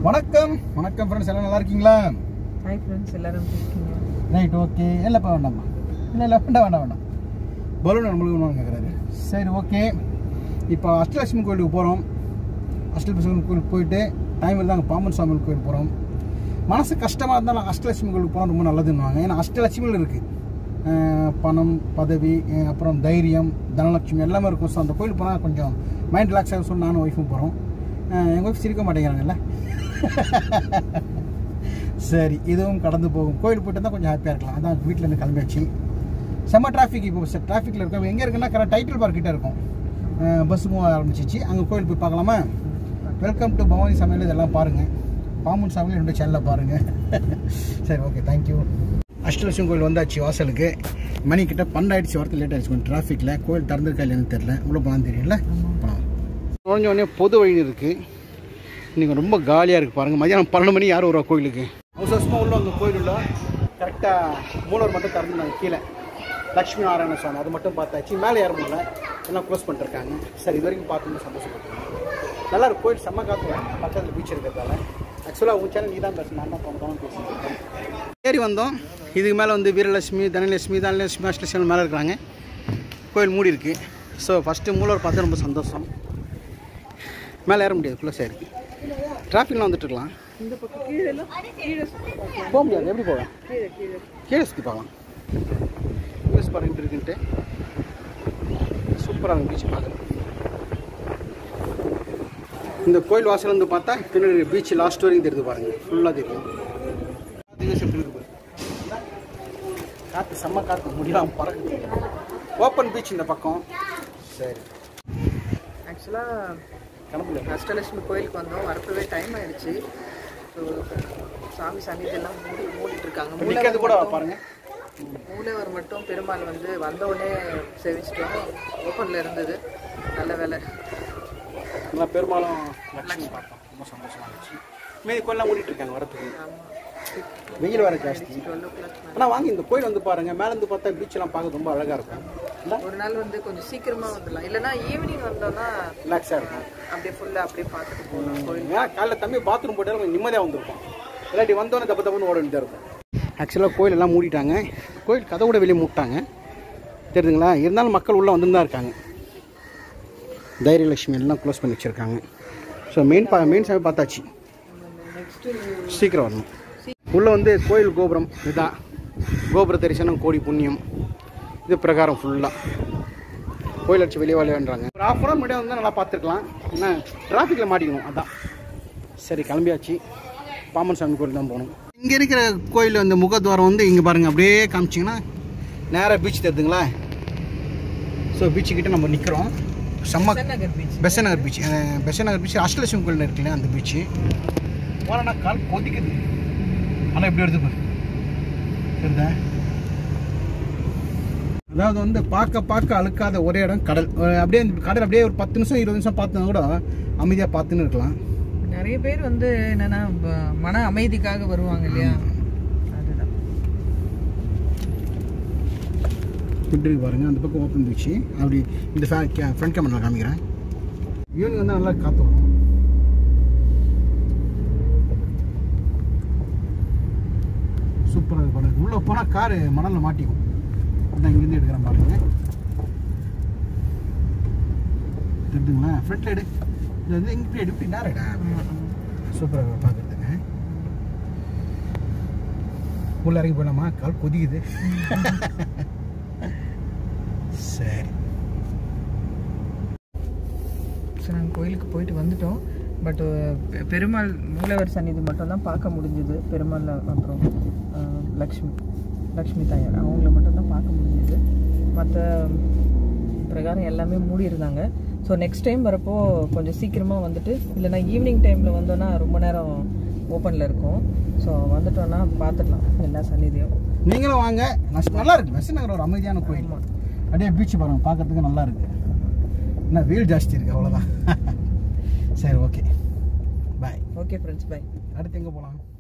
வணக்கம் வணக்கம் ஃப்ரெண்ட்ஸ் எல்லாம் நல்லா இருக்கீங்களா ஹாய் ஃப்ரெண்ட்ஸ் எல்லாரும் எப்படி இருக்கீங்க ரைட் ஓகே இல்லைப்பா வேண்டாம்மா இல்லை இல்லை வேண்டாம் வேண்டாம் வேண்டாம் பலூன் நம்மளுக்கு ஒன்று கேட்குறாரு சரி ஓகே இப்போ அஷ்டலட்சுமி கோயிலுக்கு போகிறோம் அஷ்டலட்சுமி கோயிலுக்கு போயிட்டு டைம் இருந்தாங்க பாம்பன் சுவாமி கோயில் போகிறோம் மனசு கஷ்டமாக இருந்தாலும் அஷ்டலட்சுமி கோயிலுக்கு போனால் ரொம்ப நல்லதுன்னுவாங்க ஏன்னா அஷ்டலட்சுமியில் இருக்குது பணம் பதவி அஹ் அப்புறம் தைரியம் தனலட்சுமி எல்லாமே இருக்கும் ஸோ அந்த கோயிலுக்கு போனால் கொஞ்சம் மைண்ட் ரிலாக்ஸ் ஆகும் சொல்லி நானும் ஒய்ஃபும் போகிறோம் எங்கள் ஒய்ஃப் சிரிக்க மாட்டேங்கிறாங்கல்ல சரி இதுவும் கடந்து போகும் கோயில் போயிட்டு தான் கொஞ்சம் ஹாப்பியாக இருக்கலாம் அதான் வீட்டில் இருந்து கிளம்பியாச்சு செம்ம டிராஃபிக் இப்போ சார் டிராஃபிக்கில் இருக்கோம் எங்கே இருக்குன்னா கரெக்ட் டைட்டில் பார்க் கிட்ட இருக்கும் பஸ் மூவ் ஆரம்பிச்சிச்சு அங்கே கோயில் போய் பார்க்கலாமா வெல்கம் டு பவானி சமையல் இதெல்லாம் பாருங்கள் பாம்பன் சமையல் ரெண்டு சேனலில் பாருங்கள் சரி ஓகே தேங்க்யூ அஷ்டலட்சுமி கோயில் வந்தாச்சு வாசலுக்கு மணி கிட்ட பன்னெண்டாயிடுச்சு வரத்து லேட் ஆயிடுச்சு கொஞ்சம் டிராஃபிக்கில் கோயில் திறந்திருக்கா இல்லைன்னு தெரியல உள்ளே போகலாம் தெரியல போகலாம் நுழைஞ்ச உடனே பொது வழி இருக்குது இன்றைக்கி ரொம்ப காலியாக இருக்குது பாருங்கள் மதியானம் பன்னெண்டு மணி யார் வருவா கோயிலுக்கு அவசர அவசரமாக உள்ள அந்த கோயில் உள்ள கரெக்டாக மூலவர் மட்டும் திறந்துருந்தாங்க கீழே லக்ஷ்மி நாராயண சுவாமி அது மட்டும் பார்த்தாச்சு மேலே ஏற முடியல எல்லாம் க்ளோஸ் பண்ணிருக்காங்க சரி இது வரைக்கும் பார்த்து சந்தோஷப்பட்டுருக்கேன் நல்லா இருக்கு கோயில் செம்ம காத்து பக்கத்தில் பீச் இருக்கிறதால ஆக்சுவலாக உங்கள் சேனல் நீ தான் பேசணும் நான் தான் போன பேசிட்டு இருக்கேன் ஏறி வந்தோம் இதுக்கு மேலே வந்து வீரலட்சுமி தனலட்சுமி தனலட்சுமி அஷ்டலட்சுமி மேலே இருக்கிறாங்க கோயில் மூடி இருக்கு ஸோ ஃபஸ்ட்டு மூலவர் பார்த்து ரொம்ப சந்தோஷம் மேலே ஏற முடியாது ஃபுல்லாக சரி டிராஃபிக்லாம் வந்துட்டு இருக்கலாம் இந்த பக்கம் கீழே எல்லாம் கீழே சுத்தி பார்க்கலாம். போக முடியாது எப்படி போகலாம் கீழே கீழே கீழே சுற்றி பார்க்கலாம் யூஸ் பாருங்க இப்படி இருக்குன்ட்டு சூப்பராக இருக்கும் பீச் பார்க்குறேன் இந்த கோயில் வாசல் வந்து பார்த்தா பின்னாடி பீச் லாஸ்ட் வரைக்கும் தெரியுது பாருங்க ஃபுல்லாக தெரியும் காத்து எப்படி இருக்கு பாரு. காற்று செம்ம காற்று முடியலாம் பறக்குது ஓப்பன் பீச் இந்த பக்கம் சரி ஆக்சுவலாக கிளம்புல அஷ்டலட்சுமி கோயிலுக்கு வந்தோம் வரப்பவே டைம் ஆயிடுச்சு ஸோ சாமி சன்னிதெல்லாம் மூடி மூடிட்டு இருக்காங்க நிற்கிறது கூட மட்டும்- பாருங்க மூலவர் மட்டும் பெருமாள் வந்து வந்த உடனே சேவிச்சிட்டோம் ஓப்பனில் இருந்தது நல்ல வேலை நல்லா பெரும்பாலும் லட்சுமி பார்த்தோம் ரொம்ப சந்தோஷமா இருந்துச்சு மீதி கோயிலாம் மூடிட்டு இருக்காங்க வரத்துக்கு ஆமாம் வெயில் வேற ஜாஸ்தி டுவெல் ஓ கிளாக் ஆனால் வாங்கி இந்த கோயில் வந்து பாருங்க மேல இருந்து பார்த்தா பீச் எல்லாம் பார்க்க ரொம்ப அழகா இருக்கும் இல்லை ஒரு நாள் வந்து கொஞ்சம் சீக்கிரமா வந்துடலாம் இல்லைன்னா ஈவினிங் வந்தோம்னா ரிலாக்ஸாக இருக்கும் அப்படியே ஃபுல்லாக அப்படியே பார்த்துட்டு போகலாம் கோயில் ஏன்னா காலைல தம்பி பாத்ரூம் போட்டாலும் கொஞ்சம் நிம்மதியாக வந்திருக்கும் இல்லாட்டி வந்தோடனே தப்பு தப்புன்னு ஓட வேண்டியதாக இருக்கும் ஆக்சுவலாக கோயில் எல்லாம் மூடிட்டாங்க கோயில் கதை கூட வெளியே மூட்டாங்க தெரியுதுங்களா இருந்தாலும் மக்கள் உள்ளே வந்து தான் இருக்காங்க தைரியலட்சுமி எல்லாம் க்ளோஸ் பண்ணி வச்சுருக்காங்க ஸோ மெயின் பா மெயின் சாமி பார்த்தாச்சு நெக்ஸ்ட்டு சீக்கிரம் வரணும் உள்ளே வந்து கோயில் கோபுரம் இதுதான் கோபுர தரிசனம் கோடி புண்ணியம் இது பிரகாரம் ஃபுல்லாக கோயில் அடிச்சு வெளியே விளையாடுறாங்க ஒரு ஆஃப் அன் முன்னாடி வந்தால் நல்லா பார்த்துருக்கலாம் என்ன டிராஃபிக்கில் மாட்டிக்கணும் அதான் சரி கிளம்பியாச்சு பாமன் சாமி கோயில் தான் போகணும் இங்கே இருக்கிற கோயில் அந்த முகத்வாரம் வந்து இங்கே பாருங்கள் அப்படியே காமிச்சிங்கன்னா நேராக பீச் தெரியுதுங்களா ஸோ பீச்சுக்கிட்ட நம்ம நிற்கிறோம் செம்ம Nagar beach Besant Nagar beach Besant Nagar beach Ashtalakshmi கோயில் இருக்குல்ல அந்த பீச்சு போனா கால் கொதிக்குது ஆனால் எப்படி எடுத்து பாரு தெரியுதா அதாவது வந்து பார்க்க பார்க்க அழுக்காத ஒரே இடம் கடல் அஹ் அப்படியே இந்த கடல் அப்படியே ஒரு பத்து நிமிஷம் இருபது நிமிஷம் பார்த்தா கூட அமைதியாக பார்த்துன்னு இருக்கலாம் நிறைய பேர் வந்து என்னன்னா ப- மன அமைதிக்காக வருவாங்க இல்லையா அதுதான் இப்படி இருக்கு பாருங்க அந்த பக்கம் ஓப்பன் பீச்சு அப்படி இந்த ஃப்ரண்ட் கேமரா காமிக்கிறேன் ஈவினிங் வந்து நல்லா காற்று வரும் சூப்பராக இருக்கு பாருங்க உள்ளே போனால் காரு மணலில் மாட்டிக்கும் நான் இங்கேருந்து எடுக்கிறேன் பாருங்க தெரிஞ்சுங்களா ஃப்ரண்ட்ல எடு இது வந்து இங்கே எடு இப்படி நேரடா சூப்பராக இருக்கு பார்க்குறதுக்கு உள்ள இறங்கி போயிடலாமா கால் கொதிக்குது சரி ஸோ நாங்கள் கோயிலுக்கு போயிட்டு வந்துட்டோம் பட் பெருமாள் மூலவர் சந்நிதி மட்டும் தான் பார்க்க முடிஞ்சுது பெருமாள் அப்புறம் அஹ், லக்ஷ்மி லக்ஷ்மி தாயார் அவங்கள மட்டும் தான் பார்க்க முடிஞ்சுது மற்ற பிரகாரம் எல்லாமே மூடி இருந்தாங்க ஸோ நெக்ஸ்ட் டைம் வரப்போ கொஞ்சம் சீக்கிரமாக வந்துட்டு இல்லைன்னா ஈவினிங் டைமில் வந்தோன்னா ரொம்ப நேரம் ஓப்பனில் இருக்கும் ஸோ வந்துட்டோன்னா பார்த்துக்கலாம் எல்லா சந்நிதியும் நீங்களும் வாங்க நஸ்- நல்லா இருக்கு வெஸ்ட் நகர் ஒரு அமைதியான கோயில் ஆமா. அப்படியே பீச் பாருங்க பார்க்கறதுக்கு நல்லா இருக்கு என்ன வெயில் ஜாஸ்தி இருக்கு அவ்வளோதான் சரி okay bye okay friends bye அடுத்து எங்கே போகலாம்